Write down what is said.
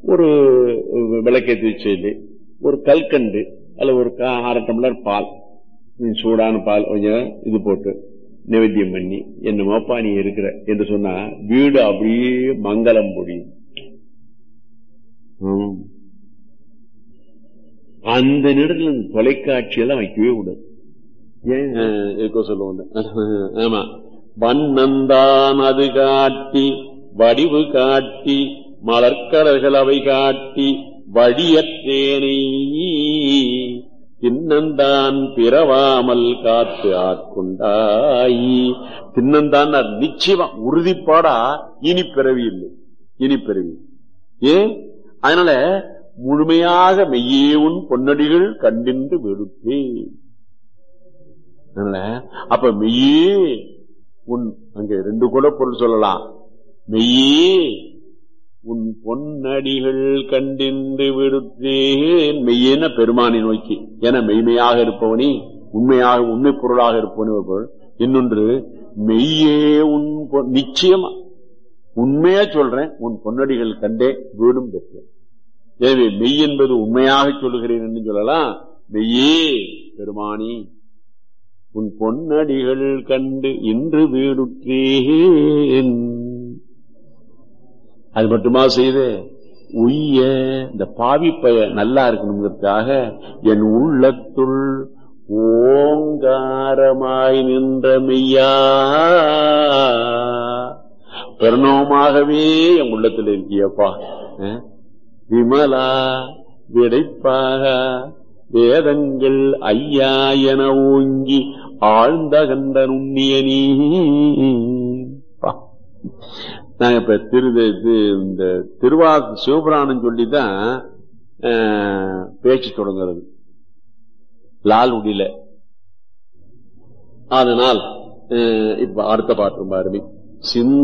ஒரு விளக்கேற்றி வச்சு ஒரு கல்கண்டு அல்ல ஒரு கா- அரை டம்ளர் பால் ம், சூடான பால் கொஞ்சம் இது போட்டு நிவேத்தியம் பண்ணி என்னமோப்பா நீ இருக்கிற என்று சொன்னா வீடு அப்படியே மங்களம் பொழியும் ம். அந்த நேரத்தில் இந்த தொலைக்காட்சியெல்லாம் வைக்கவே கூடாது ஏன் அஹ், இருக்கோ சொல்லுவோம் ஆமா வண்ணந்தான் அது காட்டி வடிவு காட்டி மலர்கடல்கள் அவை காட்டி வழியற்றேனை தின்னந்தான் பிறவாமல் காத்து ஆட்கொண்டாயி தின்னந்தான் நிச்சயமா உறுதிப்பாடா இனி பிறவி இல்லை இனி பிறவி ஏன் அதனால முழுமையாக மெய்யே உன் பொன்னடிகள் கண்டின்று வெறுத்தேன் அதனால அப்ப மெய்யே உன் அங்க ரெண்டு கூட பொருள் சொல்லலாம் மெய்யே உன் பொன்னடிகள் கண்டின்று விடுத்தேன் மெய்யேன பெருமானை நோக்கி என மெய்மையாக இருப்பவனி உண்மையாக உண்மை பொருளாக இருப்பவனி ஒரு பொருள் இன்னொன்று மெய்யே உன் பொன்- நிச்சயமா உண்மையா சொல்றேன் உன் பொன்னடிகள் கண்டே வீடும் பெற்றேன் எனவே மெய் என்பது உண்மையாக சொல்லுகிறேன் என்று சொல்லலாம் மெய்யே பெருமானி உன் பொன்னடிகள் கண்டு இன்று வீடுற்றேன் அது மட்டுமா செய்து உய்ய இந்த பாவி பய நல்லா இருக்கணுங்கிறதுக்காக என் உள்ளத்துள் ஓங்காரமாய் நின்ற மெய்யா பிரணவமாகவே என் உள்ளத்தில் இருக்கியப்பா அஹ்? விமலா விடைப்பாக வேதங்கள் ஐயா என ஓங்கி ஆழ்ந்த கண்ட நுண்ணிய நீ பா. நாங்க இப்ப திரு இது இந்த திருவா சிவபுராணம் சொல்லிதான் அஹ், பேச்சு தொடங்குறது லால் உடில அதனால் அஹ், இப்ப அடுத்த பாட்டு ரொம்ப அருமை சிந்த